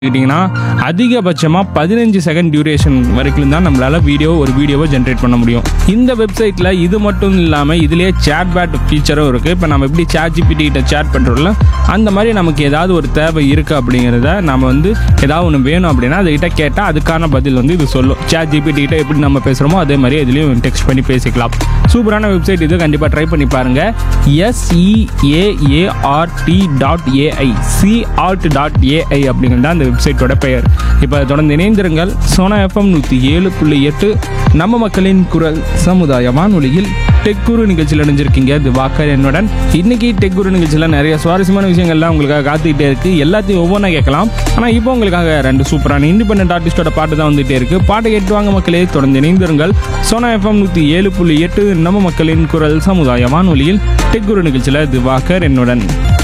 கேட்டிங்கன்னா அதிகபட்சமாக பதினஞ்சு செகண்ட் டியூரேஷன் வரைக்கும் தான் நம்மளால் வீடியோ ஒரு வீடியோவை ஜென்ரேட் பண்ண முடியும் இந்த வெப்சைட்டில் இது மட்டும் இல்லாமல் இதுலேயே சேட் பேட் ஃபீச்சரும் இருக்குது இப்போ நம்ம எப்படி சேட் ஜிபிடி கிட்ட சேட் பண்ணுறோம்ல அந்த மாதிரி நமக்கு ஏதாவது ஒரு தேவை இருக்குது அப்படிங்கிறத நம்ம வந்து ஏதாவது ஒன்று வேணும் அப்படின்னா அதுகிட்ட கேட்டால் அதுக்கான பதில் வந்து இது சொல்லும் சேட் ஜிபிடி கிட்ட எப்படி நம்ம பேசுகிறோமோ அதே மாதிரி இதுலேயும் டெக்ஸ்ட் பண்ணி பேசிக்கலாம் சூப்பரான வெப்சைட் இது கண்டிப்பாக ட்ரை பண்ணி பாருங்கள் S E A A R T dot AI sea art dot AI அப்படிங்கிறது அந்த வெப்சைட்டோட பெயர் இப்போ தொடர்ந்து இணைந்திருங்கள் சோனா எஃப்எம் நூற்றி ஏழு புள்ளி எட்டு நம்ம மக்களின் குரல் சமுதாய வானொலியில் டெக் குரு நிகழ்ச்சியில் இணைஞ்சிருக்கீங்க திவாகர் என்னுடன் இன்னைக்கு டெக் குரு நிகழ்ச்சியில் நிறைய சுவாரஸ்யமான விஷயங்கள்லாம் உங்களுக்காக காத்துக்கிட்டே இருக்கு எல்லாத்தையும் ஒவ்வொன்றா கேட்கலாம் ஆனால் இப்போ உங்களுக்காக ரெண்டு சூப்பரான இண்டிபெண்டன்ட் ஆர்டிஸ்டோட பாட்டு தான் வந்துட்டே இருக்கு பாட்டை கேட்டு வாங்க மக்களே தொடர்ந்து இணைந்திருங்கள் சோனா எஃப்எம் நூற்றி ஏழு புள்ளி எட்டு நம்ம மக்களின் குரல் சமுதாய வானொலியில் டெக் குரு நிகழ்ச்சியில் திவாகர் என்னுடன்